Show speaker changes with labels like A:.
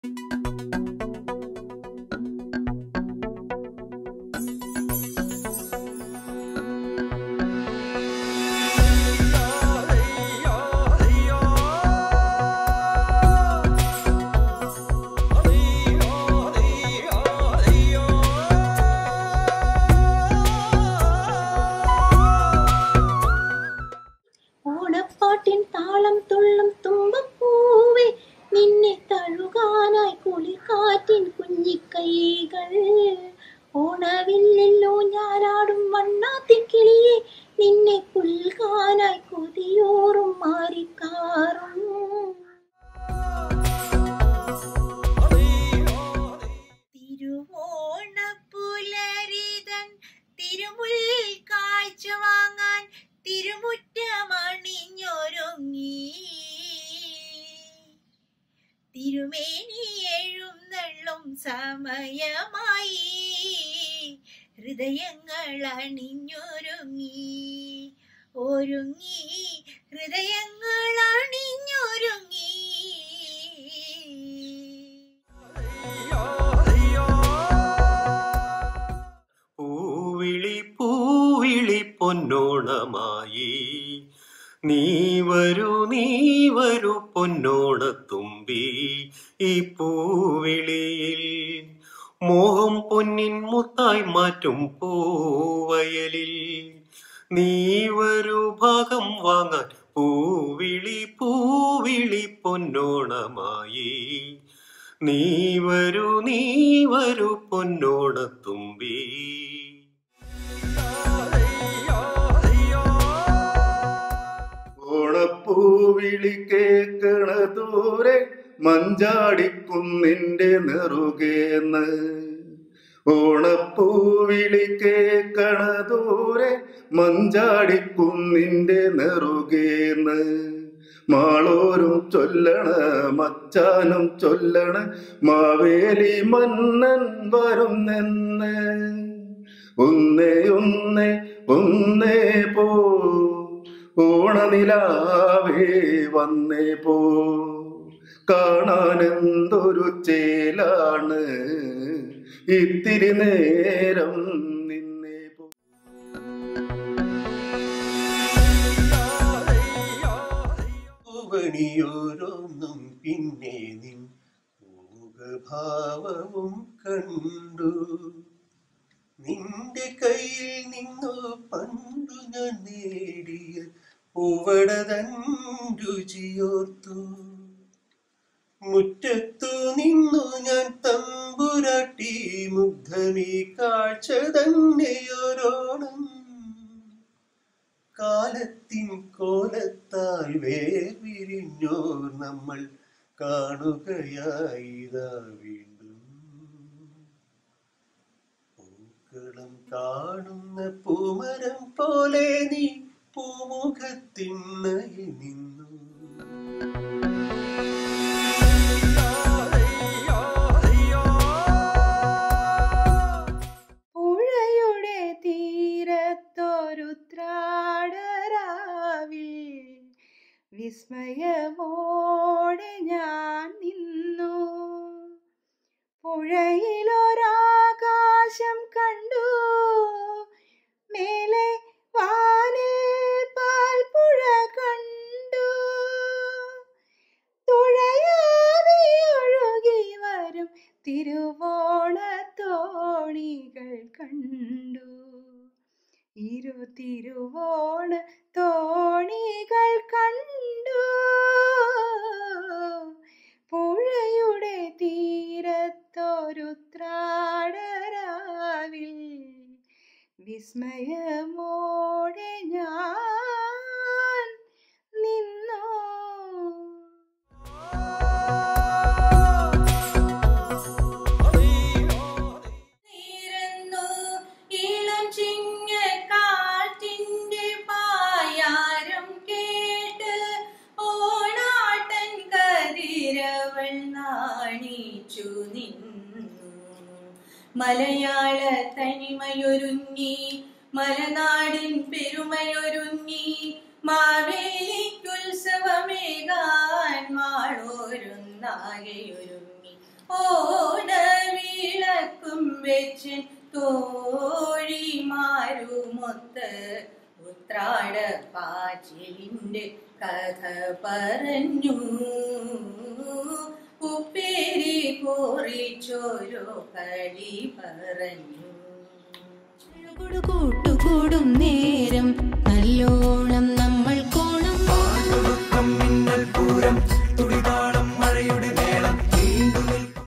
A: ഓണപ്പാട്ടിൻ താളം തുള്ളും തുമ്പപ്പൂവേ നിന്നെ തഴുകാനായി കുളിർക്കാറ്റിൻ കുഞ്ഞിക്കൈകൾ ഓണവില്ലല്ലോ ഞാനാടും വണ്ണാത്തിൻ കിളിയെ നിന്നെ പുൽകാനായി കൊതിയോറും മാറിക്കാറും
B: തിരുവോണപ്പുലരിതൻ തിരുമുൽ കാഴ്ച വാങ്ങാൻ തിരുമുറ്റമണിഞ്ഞൊരുങ്ങി തിരുമേനി എഴുന്നള്ളും സമയമായി ഹൃദയങ്ങൾ അണിഞ്ഞൊരുങ്ങി ഒരുങ്ങി ഹൃദയങ്ങൾ അണിഞ്ഞൊരുങ്ങി
C: പൂവിളി പൂവിളി പൊന്നോണമായി നീ വരൂ നീ വരൂ പൊന്നോണത്തുമ്പി ഈ പൂവിളിയിൽ മോഹം പൊന്നിൻ മുത്തായി മാറ്റും പൂവയലിൽ നീ വരൂ ഭാഗം വാങ്ങാൻ പൂവിളി പൂവിളി പൊന്നോണമായി നീ വരൂ നീ വരൂ പൊന്നോണത്തുമ്പി
D: ഓണപ്പൂവിളി കേക്കണ ദൂരെ മഞ്ചാടിക്കുന്നിന്റെ നെറുകേന്ന് ഓണപ്പൂവിളി കേക്കണ ദൂരെ മഞ്ചാടിക്കുന്നിന്റെ നെറുകേന്ന് മാളോരും ചൊല്ലണ മച്ചാനും ചൊല്ലണ മാവേലി മന്നൻ വരുന്നെന്ന് ഒന്നേ ഒന്നേ ഒന്നേ പോ ഓണനിലാവേ വന്നേ പോ കാണാൻ എന്തൊരു ചേലാണ് ഇത്തിരി നേരം നിന്നേ പോ
C: പൂവണിയോരോന്നും പിന്നെ നിൻ മൂകഭാവവും കണ്ടു നിന്റെ കയ്യിൽ നിന്നു പണ്ടു ഞാൻ നേടിയ പൂവടതൻ രുചിയോർത്തു മുറ്റത്തു നിന്നു ഞാൻ തമ്പുരാട്ടി മുഗ്ധമീ കാഴ്ച തന്നെയൊരോണം കാലത്തിൻ കോലത്താൽ വേർപിരിഞ്ഞോർ നമ്മൾ കാണുകയായിതാ വീണ്ടും പൂക്കളം കാണുന്ന പൂമരം പോലെ നീ പൂമുഖത്തിണ്ണയിൽ നിന്നു
B: പുഴയുടെ തീരത്തൊരു ത്രാടരാവിൽ വിസ്മയമോടെ ഞാൻ നിന്നു പുഴയിലൊരാകാശം കണ്ടു മേലെ വാനിൽ പാൽപ്പുഴ കണ്ടു തുഴയാതെ ഒഴുകി വരും തിരുവോണത്തോണികൾ കണ്ടു ഇരു തിരുവോണ തോണികൾ കണ്ടു പുഴയുടെ തീരത്തൊരു ത്രാടരാവിൽ വിസ്മയമോടെ ഞാൻ നിന്നു
A: തീരുന്നു ഇളം ചിങ്ങക്കാറ്റിന്റെ പായാരം കേട്ട് ഓണാട്ടൻ കതിരവൾ നാണിച്ചു നിന്നു മലയാള തനിമയൊരുങ്ങി മലനാടിൻ പെരുമയൊരുങ്ങി മാവേലിക്കുത്സവമേകാൻ മാളോരുന്നാകെയൊരുങ്ങി ഓടവിളക്കും വെച്ച് തോഴിമാരുമൊത്ത് ഉത്രാട പാച്ചിലിന്റെ കഥ പറഞ്ഞു ഉപ്പേരി കോറിച്ചോരോ കളി പറഞ്ഞു കൂട്ടുകൂടും